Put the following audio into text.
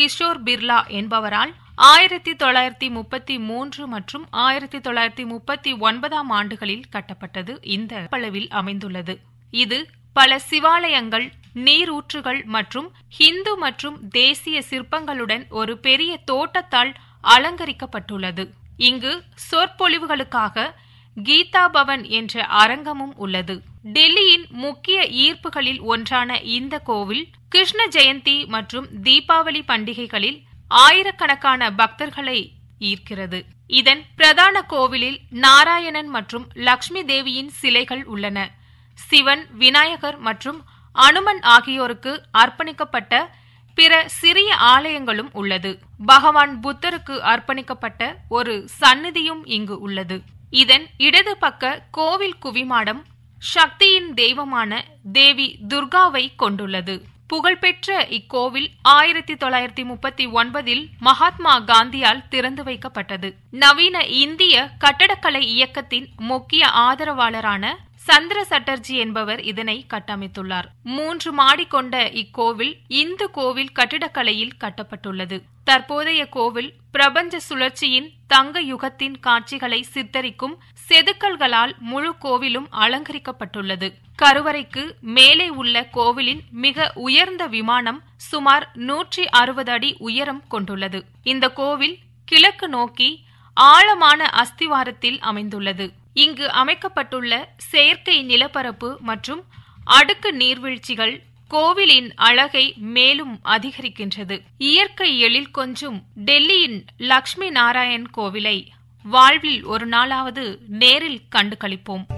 கிஷோர் பிர்லா என்பவரால் ஆயிரத்தி தொள்ளாயிரத்தி முப்பத்தி மூன்று மற்றும் ஆயிரத்தி தொள்ளாயிரத்தி முப்பத்தி ஒன்பதாம் ஆண்டுகளில் கட்டப்பட்டது இந்த அளவில் அமைந்துள்ளது இது பல சிவாலயங்கள் நீரூற்றுகள் மற்றும் ஹிந்து மற்றும் தேசிய சிற்பங்களுடன் ஒரு பெரிய தோட்டத்தால் அலங்கரிக்கப்பட்டுள்ளது இங்கு சொற்பொழிவுகளுக்காக கீதா பவன் என்ற அரங்கமும் உள்ளது டெல்லியின் முக்கிய ஈர்ப்புகளில் ஒன்றான இந்த கோவில் கிருஷ்ண ஜெயந்தி மற்றும் தீபாவளி பண்டிகைகளில் ஆயிரக்கணக்கான பக்தர்களை ஈர்க்கிறது இதன் பிரதான கோவிலில் நாராயணன் மற்றும் லக்ஷ்மி தேவியின் சிலைகள் உள்ளன சிவன் விநாயகர் மற்றும் அனுமன் ஆகியோருக்கு அர்ப்பணிக்கப்பட்ட பிற சிறிய ஆலயங்களும் உள்ளது பகவான் புத்தருக்கு அர்ப்பணிக்கப்பட்ட ஒரு சந்நிதியும் இங்கு உள்ளது இதன் இடது பக்க கோவில் குவிமாடம் சக்தியின் தெய்வமான தேவி துர்காவை கொண்டுள்ளது புகழ்பெற்ற இக்கோவில் ஆயிரத்தி தொள்ளாயிரத்தி முப்பத்தி ஒன்பதில் மகாத்மா காந்தியால் திறந்து வைக்கப்பட்டது நவீன இந்திய கட்டடக்கலை இயக்கத்தின் முக்கிய ஆதரவாளரான சந்திர சட்டர்ஜி என்பவர் இதனை கட்டமைத்துள்ளார் மூன்று மாடி கொண்ட இக்கோவில் இந்து கோவில் கட்டிடக்கலையில் கட்டப்பட்டுள்ளது தற்போதைய கோவில் பிரபஞ்ச சுழற்சியின் தங்க யுகத்தின் காட்சிகளை சித்தரிக்கும் செதுக்கல்களால் முழு கோவிலும் அலங்கரிக்கப்பட்டுள்ளது கருவறைக்கு மேலே உள்ள கோவிலின் மிக உயர்ந்த விமானம் சுமார் நூற்றி அறுபது அடி உயரம் கொண்டுள்ளது இந்த கோவில் கிழக்கு நோக்கி ஆழமான அஸ்திவாரத்தில் அமைந்துள்ளது இங்கு அமைக்கப்பட்டுள்ள செயற்கை நிலப்பரப்பு மற்றும் அடுக்கு நீர்வீழ்ச்சிகள் கோவிலின் அழகை மேலும் அதிகரிக்கின்றது இயற்கை எழில் கொஞ்சும் டெல்லியின் லக்ஷ்மி நாராயண் கோவிலை வாழ்வில் ஒரு நாளாவது நேரில் கண்டு களிப்போம்